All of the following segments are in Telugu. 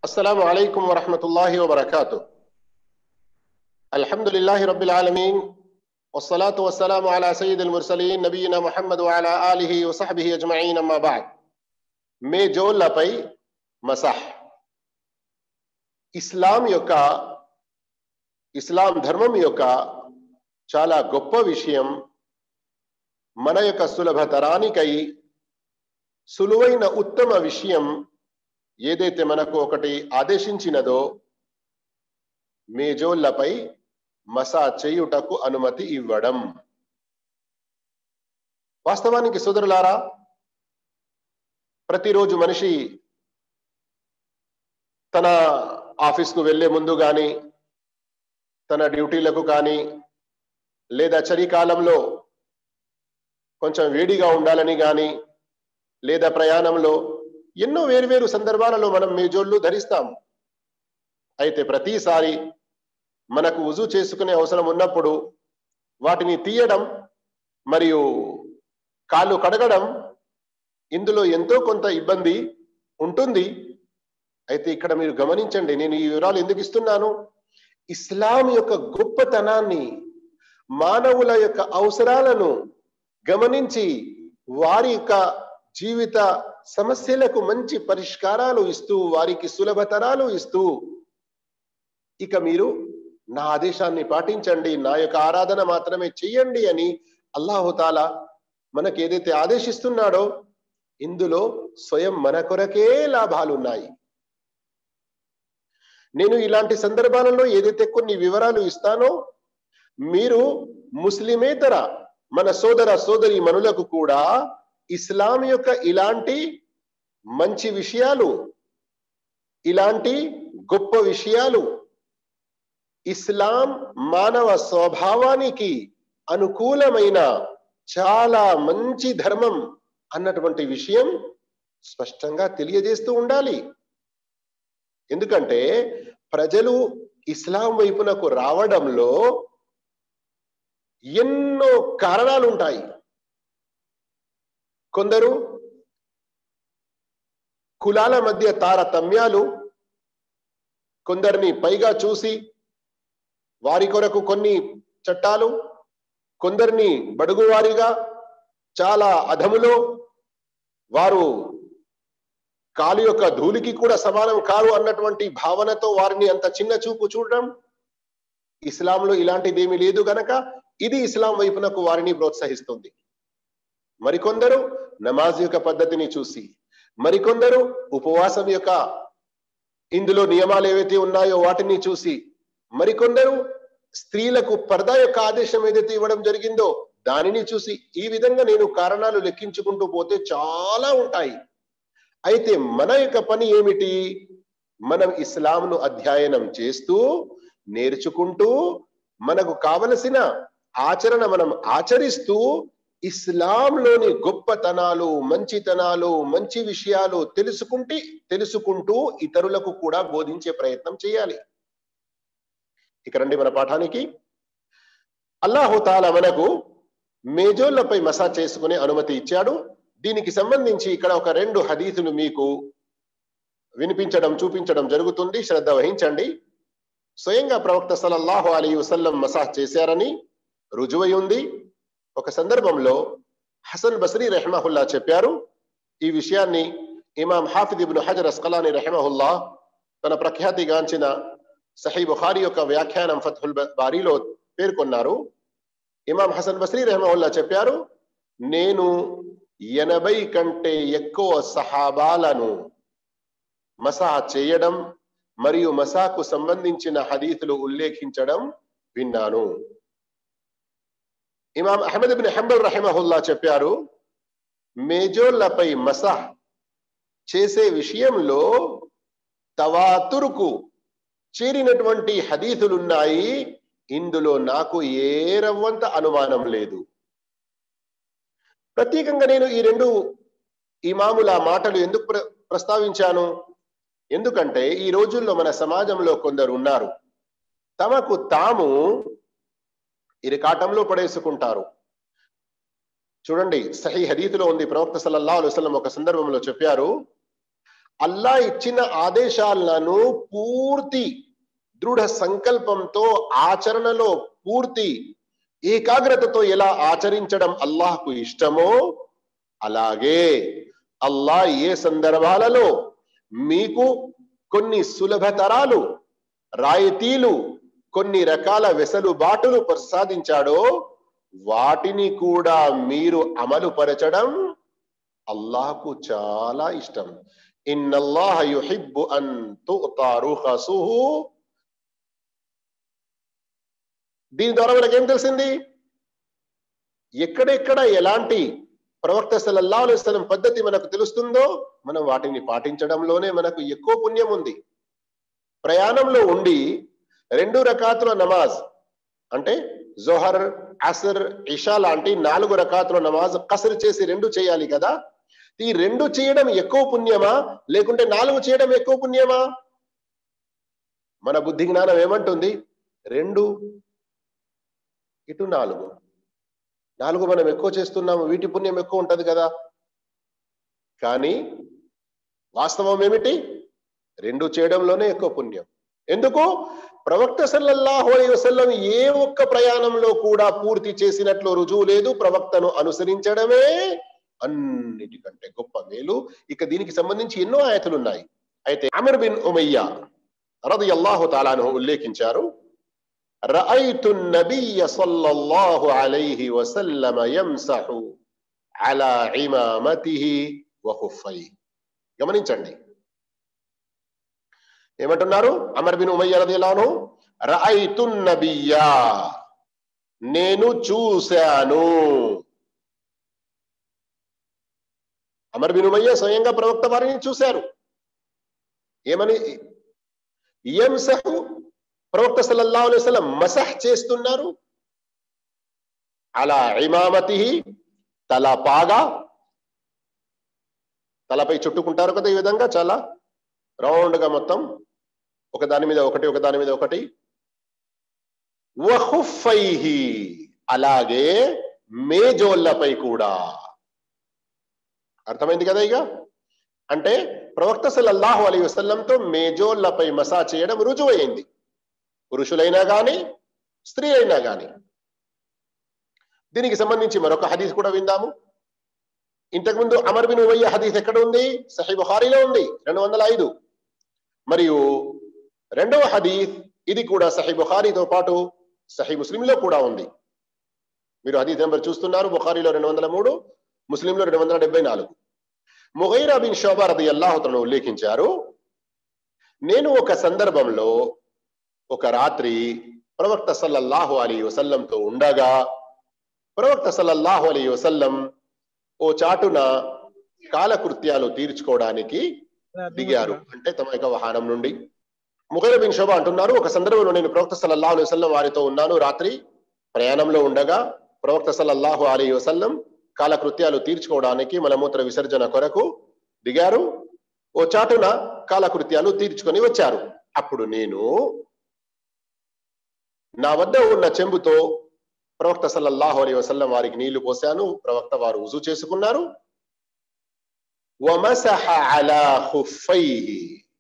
السلام عليكم ورحمة الله وبركاته الحمد لله رب العالمين والصلاة والسلام على سيد المرسلين نبينا محمد وعلى آله وصحبه أجمعين أما بعد మే జోళ్లపై మసహ్ ఇస్లాం యొక్క ఇస్లాం ధర్మం యొక్క చాలా గొప్ప విషయం మన యొక్క సులభతరానికై సులువైన ఉత్తమ విషయం ఏదైతే మనకు ఒకటి ఆదేశించినదో మేజోళ్లపై మసా చేయుటకు అనుమతి ఇవ్వడం వాస్తవానికి సోదరులారా ప్రతిరోజు మనిషి తన ఆఫీస్కు వెళ్లే ముందు కానీ తన డ్యూటీలకు కానీ లేదా చలికాలంలో కొంచెం వేడిగా ఉండాలని కానీ లేదా ప్రయాణంలో ఎన్నో వేరువేరు సందర్భాలలో మనం మేజోళ్ళు ధరిస్తాం అయితే ప్రతిసారి మనకు ఉజు చేసుకునే అవసరం ఉన్నప్పుడు వాటిని తీయడం మరియు కాళ్ళు కడగడం ఇందులో ఎంతో కొంత ఇబ్బంది ఉంటుంది అయితే ఇక్కడ మీరు గమనించండి నేను ఈ వివరాలు ఎందుకు ఇస్తున్నాను ఇస్లాం యొక్క గొప్పతనాన్ని మానవుల యొక్క అవసరాలను గమనించి వారి యొక్క జీవిత సమస్యలకు మంచి పరిష్కారాలు ఇస్తూ వారికి సులభతరాలు ఇస్తూ ఇక మీరు నా ఆదేశాన్ని పాటించండి నా యొక్క ఆరాధన మాత్రమే చెయ్యండి అని అల్లాహుతాల మనకు ఏదైతే ఆదేశిస్తున్నాడో ఇందులో స్వయం మన కొరకే లాభాలున్నాయి నేను ఇలాంటి సందర్భాలలో ఏదైతే కొన్ని వివరాలు ఇస్తానో మీరు ముస్లిమేతర మన సోదర సోదరి మనులకు కూడా ఇస్లాం యొక్క ఇలాంటి మంచి విషయాలు ఇలాంటి గొప్ప విషయాలు ఇస్లాం మానవ స్వభావానికి అనుకూలమైన చాలా మంచి ధర్మం అన్నటువంటి విషయం స్పష్టంగా తెలియజేస్తూ ఉండాలి ఎందుకంటే ప్రజలు ఇస్లాం వైపునకు రావడంలో ఎన్నో కారణాలు ఉంటాయి కొందరు కులాల మధ్య తారతమ్యాలు కొందరిని పైగా చూసి వారి కొరకు కొన్ని చట్టాలు కొందరిని బడుగువారిగా చాలా అధములో వారు కాలు యొక్క ధూళికి కూడా సమానం కారు అన్నటువంటి భావనతో వారిని అంత చిన్న చూపు చూడడం ఇస్లాంలో ఇలాంటిది ఏమీ లేదు గనక ఇది ఇస్లాం వైపునకు వారిని ప్రోత్సహిస్తుంది మరికొందరు నమాజ్ యొక్క పద్ధతిని చూసి మరికొందరు ఉపవాసం యొక్క ఇందులో నియమాలు ఏవైతే ఉన్నాయో వాటిని చూసి మరికొందరు స్త్రీలకు పర్దా యొక్క ఆదేశం ఏదైతే ఇవ్వడం జరిగిందో దానిని చూసి ఈ విధంగా నేను కారణాలు లెక్కించుకుంటూ పోతే చాలా ఉంటాయి అయితే మన యొక్క పని ఏమిటి మనం ఇస్లాంను అధ్యయనం చేస్తూ నేర్చుకుంటూ మనకు కావలసిన ఆచరణ మనం ఆచరిస్తూ ఇస్లాంలోని గొప్పతనాలు మంచితనాలు మంచి విషయాలు తెలుసుకుంటే తెలుసుకుంటూ ఇతరులకు కూడా బోధించే ప్రయత్నం చేయాలి ఇక రండి మన పాఠానికి అల్లాహుతాల మనకు మేజోళ్లపై మసా చేసుకునే అనుమతి ఇచ్చాడు దీనికి సంబంధించి ఇక్కడ ఒక రెండు హదీసులు మీకు వినిపించడం చూపించడం జరుగుతుంది శ్రద్ధ వహించండి స్వయంగా ప్రవక్త సలల్లాహు అలీ వసల్లం మసాహ్ చేశారని రుజువై ఉంది ఒక సందర్భంలో హసన్ బసరీ రెహమహుల్లా చెప్పారు ఈ విషయాన్ని ఇమాం హాఫిద్ ఇబ్ను హజర్ అస్కలాని రెహమహుల్లా తన ప్రఖ్యాతిగాంచిన సహీ బుఖారి యొక్క వ్యాఖ్యానం ఫత్హుల్ బారీలో పేర్కొన్నారు ఇమాం హసన్ బసరీ రెహమహుల్లా చెప్పారు నేను ఎనభై కంటే ఎక్కువ సహాబాలను మసా చేయడం మరియు మసాకు సంబంధించిన హదీతులు ఉల్లేఖించడం విన్నాను ఇమాం అహ్మద్ బిన్ హంబల్ రహిమహుల్లా చెప్పారు మేజోళ్లపై మసా చేసే విషయంలో తవాతురుకు చేరినటువంటి హదీతులున్నాయి ఇందులో నాకు ఏ రవ్వంత అనుమానం లేదు ప్రత్యేకంగా నేను ఈ రెండు ఇమాముల మాటలు ఎందుకు ప్ర ప్రస్తావించాను ఎందుకంటే ఈ రోజుల్లో మన సమాజంలో కొందరు ఉన్నారు తమకు తాము ఇరకాటంలో పడేసుకుంటారు చూడండి సహీ హదీతులో ఉంది ప్రవక్త సల్లల్లాహు అలైహి వసల్లం ఒక సందర్భంలో చెప్పారు అల్లా ఇచ్చిన ఆదేశాలను పూర్తి దృఢ సంకల్పంతో ఆచరణలో పూర్తి ఏకాగ్రతతో ఎలా ఆచరించడం అల్లాహ్కు ఇష్టమో అలాగే అల్లా ఏ సందర్భాలలో మీకు కొన్ని సులభతరాలు రాయితీలు కొన్ని రకాల వెసలుబాటులు ప్రసాదించాడో వాటిని కూడా మీరు అమలు పరచడం అల్లాహకు చాలా ఇష్టం ఇన్నల్లాహ యుహిబ్బు అన్ తుతా రుఖసుహు దీని ద్వారా మనకేం తెలిసింది ఎక్కడెక్కడ ఎలాంటి ప్రవక్త సల్లల్లాహు అలైహి వసల్లం పద్ధతి మనకు తెలుస్తుందో మనం వాటిని పాటించడంలోనే మనకు ఎక్కువ పుణ్యం ఉంది ప్రయాణంలో ఉండి రెండు రకాతుల నమాజ్ అంటే జోహర్ అసర్ ఇషా లాంటి నాలుగు రకాతుల నమాజ్ కసరు చేసి రెండు చేయాలి కదా ఈ రెండు చేయడం ఎక్కువ పుణ్యమా లేకుంటే నాలుగు చేయడం ఎక్కువ పుణ్యమా మన బుద్ధి జ్ఞానం ఏమంటుంది రెండు ఇటు నాలుగు నాలుగు మనం ఎక్కువ చేస్తున్నాము వీటి పుణ్యం ఎక్కువ ఉంటది కదా కానీ వాస్తవం ఏమిటి రెండు చేయడంలోనే ఎక్కువ పుణ్యం ఎందుకు ప్రవక్త సల్లల్లాహు అలైహి వసల్లం ఏ ఒక్క ప్రయాణంలో కూడా పూర్తి చేసినట్లు రుజువు లేదు ప్రవక్తను అనుసరించడమే అన్నిటికంటే గొప్ప మేలు ఇక దీనికి సంబంధించి ఎన్నో ఆయతులు ఉన్నాయి అయితే అమర్ బిన్ ఉమయ్య రదియల్లాహు తాలాను ఉల్లేఖించారు رأيت النبي صلى الله عليه وسلم يمسح على عمامته وخفيه గమనించండి ఏమంటున్నారు అమర్ బిన్ ఉమయ్య రదియల్లాహు రఅయితు నబియ్యా నేను చూశాను అమర్ బిన్ ఉమయ్య స్వయంగా ప్రవక్త వారిని చూశారు ఏమని యంసహు ప్రవక్త సల్లల్లాహు అలైహి వసల్లం మసహ్ చేస్తున్నారు అలా ఇమామతి తల పాగా తలపై చుట్టుకుంటారు కదా ఈ విధంగా చాలా రౌండ్ గా మొత్తం ఒక దాని మీద ఒకటి ఒక దాని మీద ఒకటి వహుఫైహి అలాగే మేజోళ్లపై కూడా అర్థమైంది కదా ఇక అంటే ప్రవక్త సల్లల్లాహు అలీ వసల్లంతో మేజోళ్లపై మసా చేయడం రుజువైంది పురుషులైనా గాని స్త్రీ అయినా గాని దీనికి సంబంధించి మరొక హదీస్ కూడా విందాము ఇంతకుముందు అమర్ బిన్ ఉమయ్య హదీస్ ఎక్కడ ఉంది సహీ బుఖారీలో ఉంది రెండు వందల ఐదు మరియు రెండవ హదీస్ ఇది కూడా సహీ బుఖారీతో పాటు సహీ ముస్లింలో కూడా ఉంది మీరు హదీస్ నెంబర్ చూస్తున్నారు బుఖారీలో రెండు వందల మూడు ముస్లింలో రెండు వందల డెబ్బై నాలుగు ముగైరా బిన్ షోబా రది అల్లాహుతను ఉల్లేఖించారు నేను ఒక సందర్భంలో ఒక రాత్రి ప్రవక్త సల్లల్లాహు అలీ వసల్లంతో ఉండగా ప్రవక్త సల్లల్లాహు అలీ వసల్లం ఓ చాటున కాలకృత్యాలు తీర్చుకోవడానికి దిగారు అంటే తమ యొక్క వాహనం నుండి ముగైర బిన్ శోభ అంటున్నారు ఒక సందర్భంలో నేను ప్రవక్త సల్లల్లాహు అలైహి వసల్లం వారితో ఉన్నాను రాత్రి ప్రయాణంలో ఉండగా ప్రవక్త సల్లల్లాహు అలీ వసల్లం కాలకృత్యాలు తీర్చుకోవడానికి మలమూత్ర విసర్జన కొరకు దిగారు ఓ చాటున కాలకృత్యాలు తీర్చుకొని వచ్చారు అప్పుడు నేను నా వద్ద ఉన్న చెంబుతో ప్రవక్త సల్లల్లాహు అలైహి వసల్లం వారికి నీళ్లు పోశాను ప్రవక్త వారు ఉజు చేసుకున్నారు వమసహ అలా ఖుఫైహి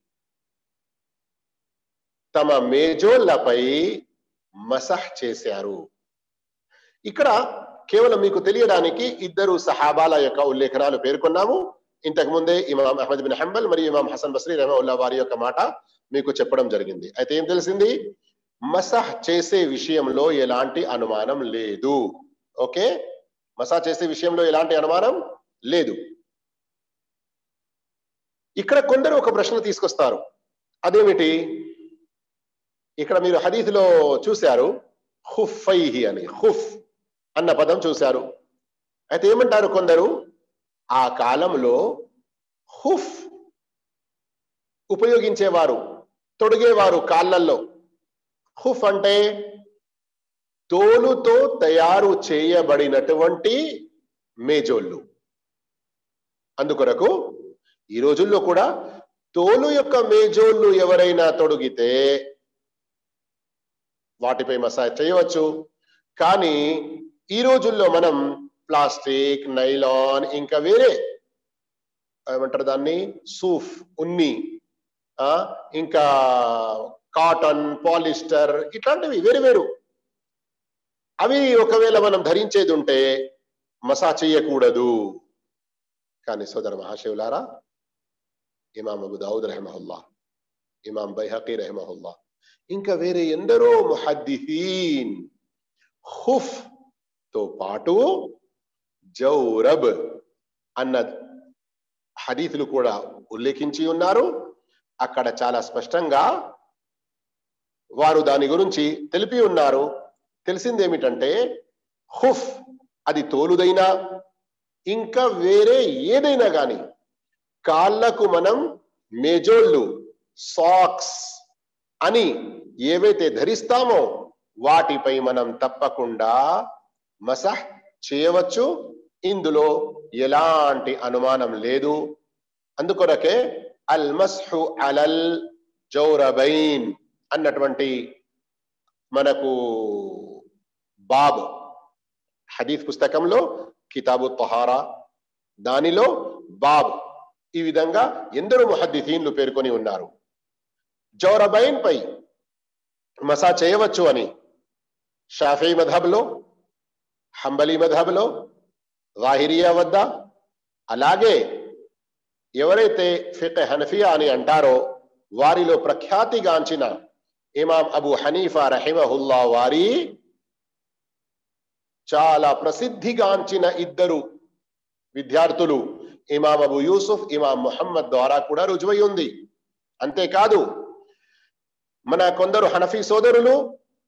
తమ మేజోళ్లపై మసహ్ చేశారు ఇక్కడ కేవలం మీకు తెలియడానికి ఇద్దరు సహాబాల యొక్క ఉల్లేఖనాలు పేర్కొన్నాము ఇంతకు ముందే ఇమాం అహ్మద్ బిన్ హంబల్ మరియు ఇమాం హసన్ బస్రీ రహమల్లా వారి యొక్క మాట మీకు చెప్పడం జరిగింది అయితే ఏం తెలిసింది మసహ్ చేసే విషయంలో ఎలాంటి అనుమానం లేదు ఓకే మసా చేసే విషయంలో ఎలాంటి అనుమానం లేదు ఇక్కడ కొందరు ఒక ప్రశ్న తీసుకొస్తారు అదేమిటి ఇక్కడ మీరు హదీస్లో చూశారు హుఫైహి అని హుఫ్ అన్న పదం చూశారు అయితే ఏమంటారు కొందరు ఆ కాలంలో హుఫ్ ఉపయోగించేవారు తొడిగేవారు కాళ్ళల్లో హుఫ్ అంటే తోలుతో తయారు చేయబడినటువంటి మేజోళ్ళు అందుకొరకు ఈ రోజుల్లో కూడా తోలు యొక్క మేజోళ్ళు ఎవరైనా తొడిగితే వాటిపై మసాజ్ చేయవచ్చు కానీ ఈ రోజుల్లో మనం ప్లాస్టిక్ నైలాన్ ఇంకా వేరే ఏమంటారు దాన్ని సూఫ్ ఉన్ని ఆ ఇంకా కాటన్ పాలిస్టర్ ఇట్లాంటివి వేరు వేరు అవి ఒకవేళ మనం ధరించేది ఉంటే మసా చేయకూడదు కానీ సోదర మహాశివులారా ఇమాం అబు దావుద్ రెహమహుల్లా ఇమాం బైహకీ రెహమహుల్లా ఇంకా వేరే ఎందరో ముహద్దిహీన్ హుఫ్ తో పాటు జౌరబ్ అన్న హదీతులు కూడా ఉల్లేఖించి ఉన్నారు అక్కడ చాలా స్పష్టంగా వారు దాని గురించి తెలిపి ఉన్నారు తెలిసింది ఏమిటంటే హుఫ్ అది తోలుదైనా ఇంకా వేరే ఏదైనా గాని కాళ్ళకు మనం మేజోళ్ళు సాక్స్ అని ఏవైతే ధరిస్తామో వాటిపై మనం తప్పకుండా మసహ్ చేయవచ్చు ఇందులో ఎలాంటి అనుమానం లేదు అందుకొరకే అల్ మస్హు అలల్ జౌరబైన్ అన్నటువంటి మనకు బాబ్ హదీఫ్ పుస్తకంలో కితాబు తహారా దానిలో బాబ్ ఈ విధంగా ఎందరో ముహద్దిథీన్లు పేర్కొని ఉన్నారు జౌరబైన్ పై మసా చేయవచ్చు అని షాఫీ మధబ్లో హంబలీ మధబ్లో వాహిరియా వద్ద అలాగే ఎవరైతే ఫిక్ హనఫియా అని అంటారో వారిలో ప్రఖ్యాతిగాంచిన ఇమాం అబు హనీఫా రహిమహుల్లా వారి చాలా ప్రసిద్ధిగాంచిన ఇద్దరు విద్యార్థులు Imam Abu Yusuf Imam Muhammad ద్వారా కూడా రుజువై ఉంది అంతేకాదు మన కొందరు హనఫీ సోదరులు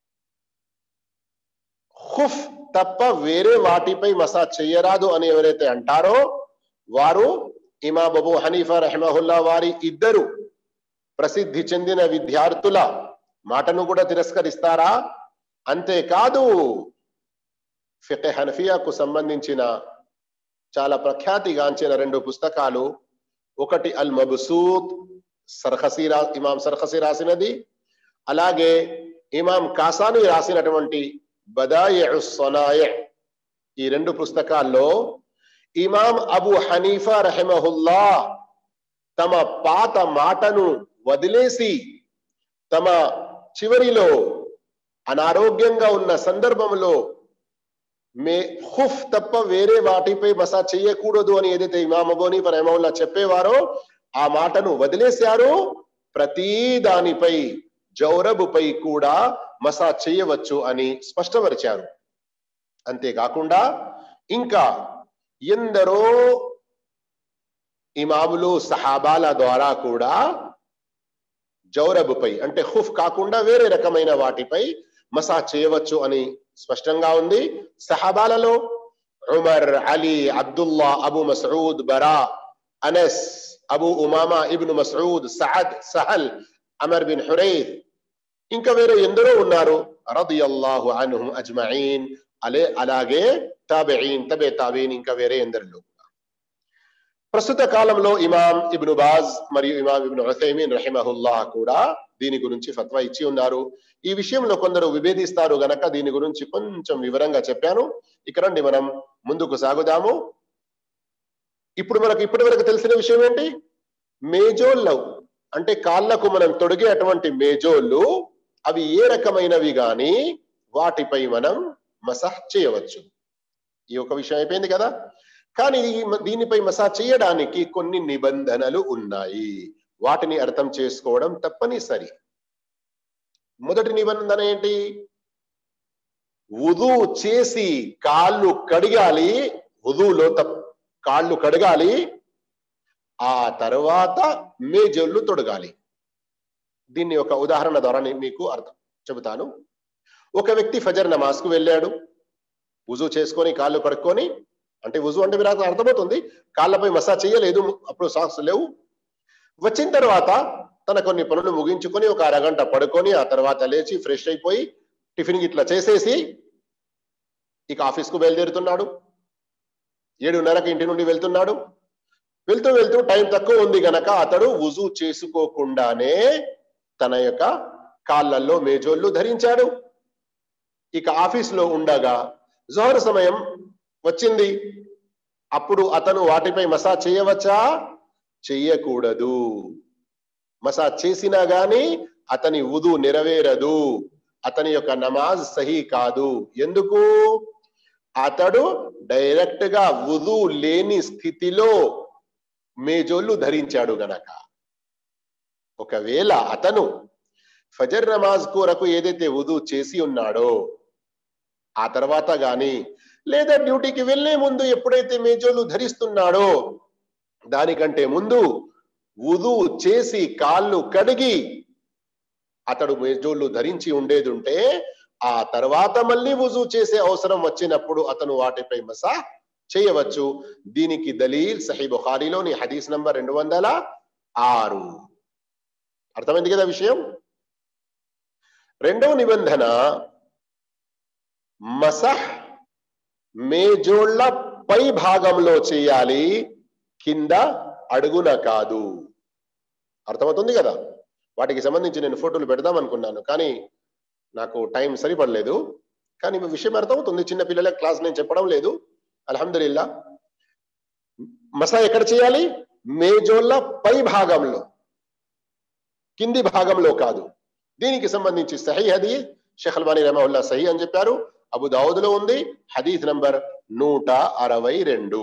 హుఫ్ తప్ప వేరే వాటిపై మసా చెయ్యరాదు అని ఎవరైతే అంటారో వారు ఇమాం అబు హనీఫా రహమహుల్లా వారి ఇద్దరు ప్రసిద్ధి చెందిన విద్యార్థుల మాటను కూడా తిరస్కరిస్తారా అంతేకాదు ఫికె హనఫియాకు సంబంధించిన చాలా ప్రఖ్యాతిగాంచిన రెండు పుస్తకాలు ఒకటి అల్ మబసూత్ సర్ఖసీరా ఇమాం సర్ఖసి రాసినది అలాగే ఇమాం కాసాని రాసినటువంటి బదాయ ఈ రెండు పుస్తకాల్లో ఇమాం అబు హనీఫా రహమహుల్లా తమ పాత మాటను వదిలేసి తమ చివరిలో అనారోగ్యంగా ఉన్న సందర్భంలో మే హుఫ్ తప్ప వేరే వాటిపై మసా చేయకూడదు అని ఏదైతే ఇమాం అబోని రహమహుల్లా చెప్పేవారో ఆ మాటను వదిలేశారు ప్రతి దానిపై జౌరబుపై కూడా మసా చేయవచ్చు అని స్పష్టపరిచారు అంతేకాకుండా ఇంకా ఎందరో ఇమాములు సహాబాల ద్వారా కూడా జౌరబుపై అంటే హుఫ్ కాకుండా వేరే రకమైన వాటిపై మసా చేయవచ్చు అని స్పష్టంగా ఉంది సహాబాలలో Umar Ali Abdullah Abu Masud Bara Anas Abu Umama ibn Masud Saad Sahl Amr bin Huraith ఇంకా వేరే ఎందరో ఉన్నారు రదియల్లాహు అన్హుం అజ్మఈన్ అలే అలాగే తాబెయిన్ తబే తాబీన్ ఇంకా వేరే ఎందరిలో ప్రస్తుత కాలంలో ఇమాం ఇబ్ను బాజ్ మరియు ఇమాం ఇబ్ను హుసైమీన్ రహిమహుల్లా కూడా దీని గురించి ఫత్వా ఇచ్చి ఉన్నారు ఈ విషయంలో కొందరు విభేదిస్తారు గనక దీని గురించి కొంచెం వివరంగా చెప్పాను ఇక రండి మనం ముందుకు సాగుదాము ఇప్పుడు మనకు ఇప్పటి వరకు తెలిసిన విషయం ఏంటి మేజోళ్ళు అంటే కాళ్లకు మనం తొడిగే అటువంటి మేజోళ్ళు అవి ఏ రకమైనవి గాని వాటిపై మనం మసాజ్ చేయవచ్చు ఈ ఒక విషయం అయిపోయింది కదా కానీ దీనిపై మసాజ్ చేయడానికి కొన్ని నిబంధనలు ఉన్నాయి వాటిని అర్థం చేసుకోవడం తప్పనిసరి మొదటి నిబంధన ఏంటి ఉదు చేసి కాళ్ళు కడిగాలి ఉదులో కాళ్ళు కడగాలి ఆ తర్వాత మేజోళ్ళు తొడగాలి దీన్ని ఒక ఉదాహరణ ద్వారా నేను మీకు అర్థం చెబుతాను ఒక వ్యక్తి ఫజర్ నమాజ్ కు వెళ్ళాడు ఉజు చేసుకొని కాళ్ళు కడుక్కొని అంటే ఉజు అంటే మీరు అర్థమవుతుంది కాళ్ళపై మసాజ్ చేయలేదు అప్పుడు సాక్స్ లేవు వచ్చిన తర్వాత తన కొన్ని పనులు ముగించుకొని ఒక అరగంట పడుకొని ఆ తర్వాత లేచి ఫ్రెష్ అయిపోయి టిఫిన్ ఇట్లా చేసేసి ఇక ఆఫీస్కు బయలుదేరుతున్నాడు ఏడున్నరకు ఇంటి నుండి వెళ్తున్నాడు వెళ్తూ వెళ్తూ టైం తక్కువ ఉంది గనక అతడు వుజు చేసుకోకుండానే తన యొక్క కాళ్ళల్లో మేజోళ్ళు ధరించాడు ఇక ఆఫీస్లో ఉండగా జోహర్ సమయం వచ్చింది అప్పుడు అతను వాటిపై మసాజ్ చేయవచ్చా చెయ్యకూడదు మసాజ్ చేసినా గాని అతని ఉదు నెరవేరదు అతని యొక్క నమాజ్ సహీ కాదు ఎందుకు అతడు డైరెక్ట్ గా ఉదు లేని స్థితిలో మేజోళ్ళు ధరించాడు గనక ఒకవేళ అతను ఫజర్ నమాజ్ కొరకు ఏదైతే ఉదు చేసి ఉన్నాడో ఆ తర్వాత గాని లేదా డ్యూటీకి వెళ్లే ముందు ఎప్పుడైతే మేజోలు ధరిస్తున్నాడో దానికంటే ముందు ఉదు చేసి కాళ్ళు కడిగి అతడు మేజోళ్ళు ధరించి ఉండేది ఉంటే ఆ తర్వాత మళ్ళీ వుజు చేసే అవసరం వచ్చినప్పుడు అతను వాటిపై మసా చేయవచ్చు దీనికి దలీల్ సహీ బుఖారీలోని హదీస్ నంబర్ రెండు వందల ఆరు అర్థమైంది కదా విషయం రెండవ నిబంధన మసహ్ మేజోళ్ల పై భాగంలో చేయాలి కింద అడుగున కాదు అర్థమవుతుంది కదా వాటికి సంబంధించి నేను ఫోటోలు పెడదాం అనుకున్నాను కానీ నాకు టైం సరిపడలేదు కానీ విషయం అర్థమవుతుంది చిన్న పిల్లల క్లాస్ నేను చెప్పడం లేదు అల్హమ్దుల్లా మసా ఎక్కడ చేయాలి మేజోళ్ళ పై భాగంలో కింది భాగంలో కాదు దీనికి సంబంధించి సహీ హదీస్ షేఖ్ అల్బానీ రహమహుల్లా సహీ అని చెప్పారు అబు దావుద్లో ఉంది హదీస్ నంబర్ నూట అరవై రెండు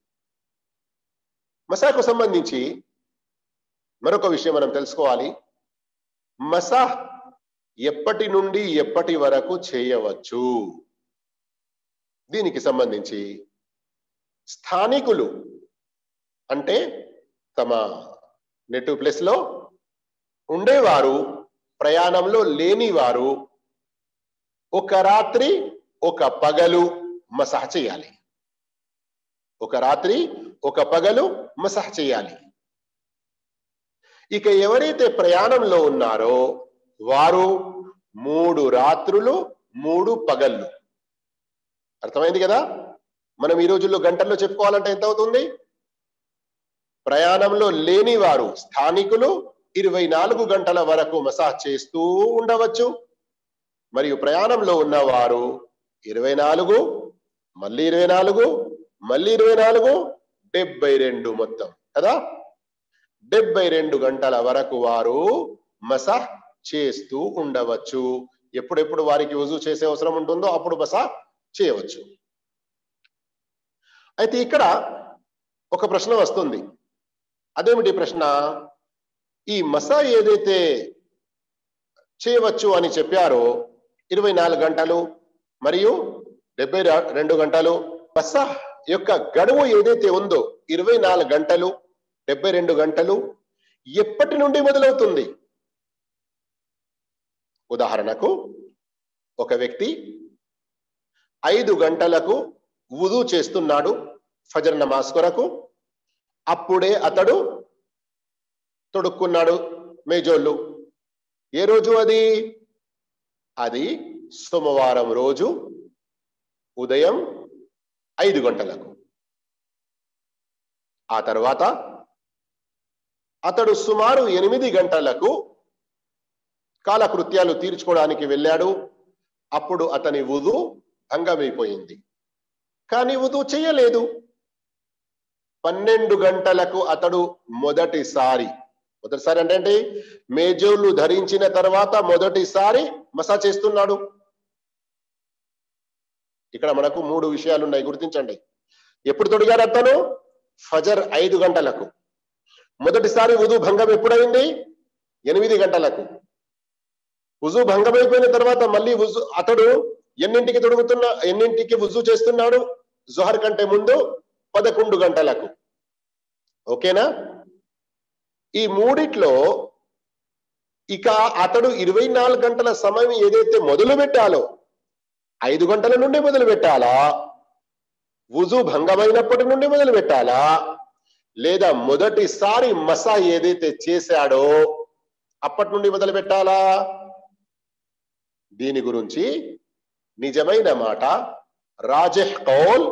మసాకు సంబంధించి మరొక విషయం మనం తెలుసుకోవాలి మసా ఎప్పటి నుండి ఎప్పటి వరకు చేయవచ్చు దీనికి సంబంధించి స్థానికులు అంటే తమ నెటివ్ ప్లేస్ లో ఉండేవారు ప్రయాణంలో లేనివారు ఒక రాత్రి ఒక పగలు మసహ చేయాలి ఒక రాత్రి ఒక పగలు మసహ చేయాలి ఇక ఎవరైతే ప్రయాణంలో ఉన్నారో వారు మూడు రాత్రులు మూడు పగళ్ళు అర్థమైంది కదా మనం ఈ రోజుల్లో గంటల్లో చెప్పుకోవాలంటే ఎంత అవుతుంది ప్రయాణంలో లేని వారు స్థానికులు ఇరవై నాలుగు గంటల వరకు మసాజ్ చేస్తూ ఉండవచ్చు మరియు ప్రయాణంలో ఉన్నవారు ఇరవై నాలుగు మళ్ళీ ఇరవై నాలుగు మళ్ళీ ఇరవై నాలుగు డెబ్బై రెండు మొత్తం కదా డెబ్బై రెండు గంటల వరకు వారు మసాహ్ చేస్తూ ఉండవచ్చు ఎప్పుడెప్పుడు వారికి రుజువు చేసే అవసరం ఉంటుందో అప్పుడు మసా చేయవచ్చు అయితే ఇక్కడ ఒక ప్రశ్న వస్తుంది అదేమిటి ప్రశ్న ఈ మసా ఏదైతే చేయవచ్చు అని చెప్పారో ఇరవై నాలుగు గంటలు మరియు డెబ్బై రెండు గంటలు మసా యొక్క గడువు ఏదైతే ఉందో ఇరవై నాలుగు గంటలు డెబ్బై రెండు గంటలు ఎప్పటి నుండి మొదలవుతుంది ఉదాహరణకు ఒక వ్యక్తి ఐదు గంటలకు వుదు చేస్తున్నాడు ఫజర్ నమాజ్ కొరకు అప్పుడే అతడు తొడుక్కున్నాడు మేజోళ్ళు ఏ రోజు అది అది సోమవారం రోజు ఉదయం ఐదు గంటలకు ఆ తర్వాత అతడు సుమారు ఎనిమిది గంటలకు కాలకృత్యాలు తీర్చుకోవడానికి వెళ్ళాడు అప్పుడు అతని ఉదు భంగమైపోయింది కానీ ఉదు చేయలేదు పన్నెండు గంటలకు అతడు మొదటిసారి మొదటిసారి అంటే ఏంటి మేజోళ్ళు ధరించిన తర్వాత మొదటిసారి మసా చేస్తున్నాడు ఇక్కడ మనకు మూడు విషయాలు ఉన్నాయి గుర్తించండి ఎప్పుడు తొడిగాడు అతను ఫజర్ ఐదు గంటలకు మొదటిసారి ఉదు భంగం ఎప్పుడైంది ఎనిమిది గంటలకు ఉజు భంగమైపోయిన తర్వాత మళ్ళీ ఉజు అతడు ఎన్నింటికి తొడుగుతున్నా ఎన్నింటికి ఉజు చేస్తున్నాడు జుహర్ కంటే ముందు పదకొండు గంటలకు ఓకేనా ఈ మూడిట్లో ఇక అతడు ఇరవై నాలుగు గంటల సమయం ఏదైతే మొదలు పెట్టాలో ఐదు గంటల నుండి మొదలు పెట్టాలా ఉజు భంగమైనప్పటి నుండి మొదలు పెట్టాలా లేదా మొదటిసారి మసా ఏదైతే చేశాడో అప్పటి నుండి మొదలు పెట్టాలా దీని గురించి నిజమైన మాట రాజహ్ కౌల్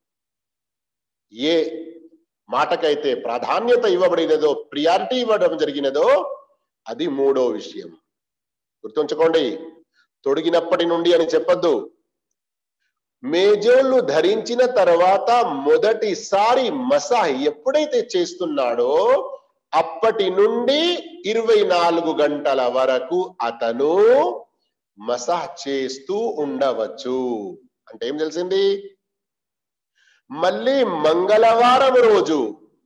ఏ మాటకైతే ప్రాధాన్యత ఇవ్వబడినదో ప్రియారిటీ ఇవ్వడం జరిగినదో అది మూడో విషయం గుర్తుంచుకోండి తొడిగినప్పటి నుండి అని చెప్పొద్దు మేజోళ్ళు ధరించిన తర్వాత మొదటిసారి మసాహ్ ఎప్పుడైతే చేస్తున్నాడో అప్పటి నుండి ఇరవై నాలుగు గంటల వరకు అతను మసాహ్ చేస్తూ ఉండవచ్చు అంటే ఏం తెలిసింది మళ్ళీ మంగళవారం రోజు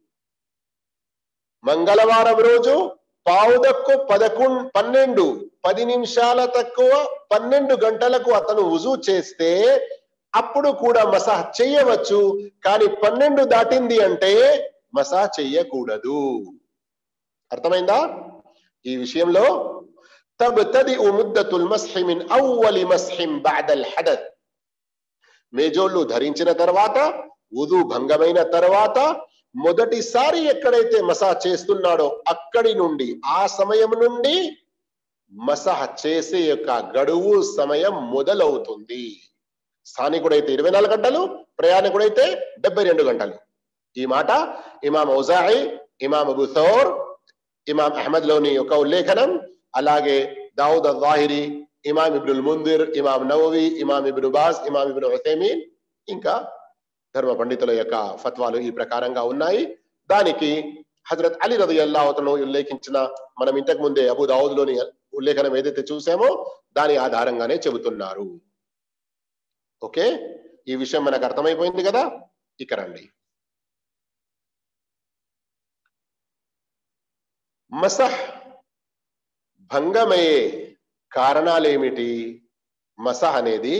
మంగళవారం రోజు పావుదక్కు పదకొండు పన్నెండు పది నిమిషాల తక్కువ పన్నెండు గంటలకు అతను ఉజు చేస్తే అప్పుడు కూడా మసాహ్ చెయ్యవచ్చు కానీ పన్నెండు దాటింది అంటే మసాహ్ చెయ్యకూడదు అర్థమైందా ఈ విషయంలో తబ్తదిఉ ముద్దతుల్ మస్హి మిన్ అవ్వలి మస్హిం బఅదల్ హదత్ మేజోళ్ళు ధరించిన తర్వాత ఉదు భంగమైన తర్వాత మొదటిసారి ఎక్కడైతే మసాహ్ చేస్తున్నాడో అక్కడి నుండి ఆ సమయం నుండి మసాహ్ చేసే యొక్క గడువు సమయం మొదలవుతుంది స్థానికుడైతే ఇరవై నాలుగు గంటలు ప్రయాణికుడైతే డెబ్బై రెండు గంటలు ఈ మాట ఇమాం ఔజాయి ఇమాం అబు థౌర్ ఇమాం అహ్మద్ లోని యొక్క ఉల్లేఖనం అలాగే దావుద్ అల్లాహిరి ఇమాం ఇబ్నుల్ ముందిర్ ఇమాం నవవి ఇమాం ఇబ్ను బాస్ ఇమాం ఇబ్ను హుసైమీన్ ఇంకా ధర్మ పండితుల యొక్క ఫత్వాలు ఈ ప్రకారంగా ఉన్నాయి దానికి హజరత్ అలీ రది అల్లాహతను ఉల్లేఖించిన మనం ఇంతకు ముందే అబు దావుద్ లోని ఉల్లేఖనం ఏదైతే చూసామో దాని ఆధారంగానే చెబుతున్నారు ఓకే ఈ విషయం మనకు అర్థమైపోయింది కదా ఇక రండి మసహ్ భంగమయ్యే కారణాలేమిటి మసహ్ అనేది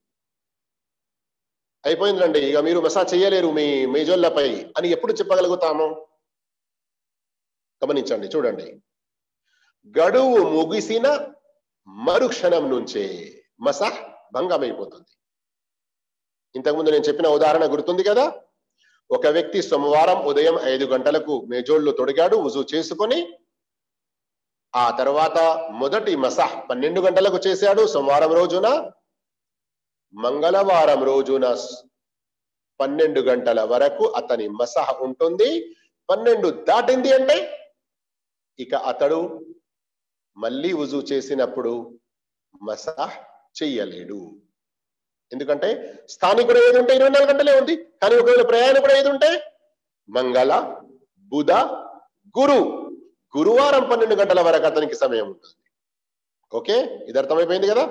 అయిపోయిందండి ఇక మీరు మసాజ్ చేయలేరు మీ మేజోళ్లపై అని ఎప్పుడు చెప్పగలుగుతాము గమనించండి చూడండి గడువు ముగిసిన మరుక్షణం నుంచే మసహ్ భంగమైపోతుంది ఇంతకుముందు నేను చెప్పిన ఉదాహరణ గుర్తుంది కదా ఒక వ్యక్తి సోమవారం ఉదయం ఐదు గంటలకు మేజోళ్లు తొడిగాడు ఉజు చేసుకొని ఆ తర్వాత మొదటి మసహ్ పన్నెండు గంటలకు చేశాడు సోమవారం రోజున మంగళవారం రోజున పన్నెండు గంటల వరకు అతని మసహ ఉంటుంది పన్నెండు దాటింది అంటే ఇక అతడు మళ్ళీ ఉజు చేసినప్పుడు మసహ్ చెయ్యలేడు ఎందుకంటే స్థానికుడు ఏది ఉంటే ఇరవై నాలుగు గంటలే ఉంది కానీ ఒకవేళ ప్రయాణికుడు ఏది ఉంటే మంగళ బుధ గురు గురువారం పన్నెండు గంటల వరకు అతనికి సమయం ఉంటుంది ఓకే ఇది అర్థమైపోయింది కదా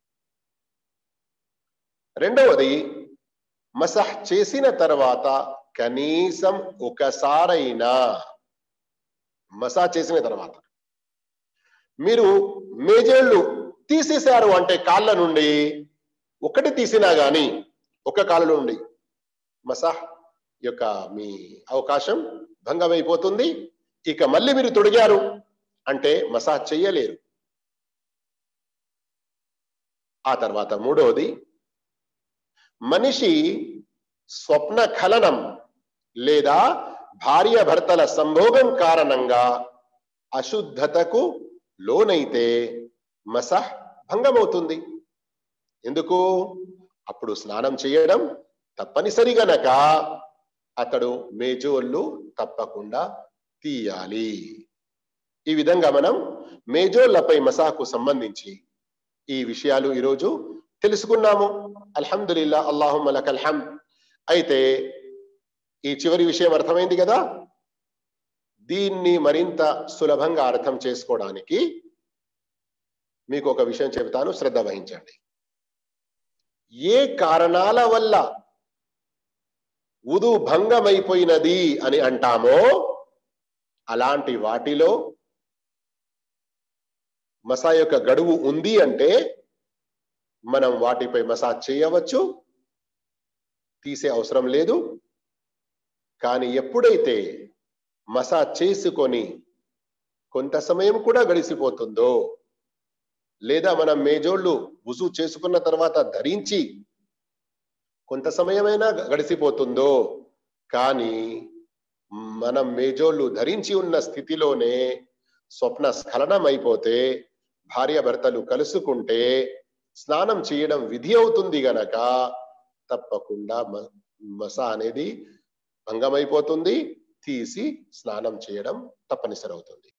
రెండవది మసహ్ చేసిన తర్వాత కనీసం ఒకసారైనా మసా చేసిన తర్వాత మీరు మేజేళ్లు తీసేశారు అంటే కాళ్ళ నుండి ఒకటి తీసినా గాని ఒక కాళ్ళ నుండి మసాహ్ యొక్క మీ అవకాశం భంగమైపోతుంది ఇక మళ్ళీ మీరు తొడిగారు అంటే మసాజ్ చెయ్యలేరు ఆ తర్వాత మూడవది మనిషి స్వప్న ఖలనం లేదా భార్య భర్తల సంభోగం కారణంగా అశుద్ధతకు లోనైతే మసహ్ భంగమవుతుంది ఎందుకు అప్పుడు స్నానం చేయడం తప్పనిసరి గనక అతడు మేజోళ్ళు తప్పకుండా తీయాలి ఈ విధంగా మనం మేజోళ్లపై మసాకు సంబంధించి ఈ విషయాలు ఈరోజు తెలుసుకున్నాము అల్హమ్దుల్లా అల్లాహుమ్ లకల్ అయితే ఈ చివరి విషయం అర్థమైంది కదా దీన్ని మరింత సులభంగా అర్థం చేసుకోవడానికి మీకు ఒక విషయం చెబుతాను శ్రద్ధ వహించండి ఏ కారణాల వల్ల ఉదు భంగమైపోయినది అని అంటామో అలాంటి వాటిలో మసా యొక్క గడువు ఉంది అంటే మనం వాటిపై మసాజ్ చేయవచ్చు తీసే అవసరం లేదు కానీ ఎప్పుడైతే మసాజ్ చేసుకొని కొంత సమయం కూడా గడిసిపోతుందో లేదా మనం మేజోళ్ళు వుజు చేసుకున్న తర్వాత ధరించి కొంత సమయమైనా గడిసిపోతుందో కానీ మనం మేజోళ్ళు ధరించి ఉన్న స్థితిలోనే స్వప్న స్ఖలనం అయిపోతే భార్య భర్తలు కలుసుకుంటే స్నానం చేయడం విధి అవుతుంది గనక తప్పకుండా మసా అనేది భంగమైపోతుంది తీసి స్నానం చేయడం తప్పనిసరి అవుతుంది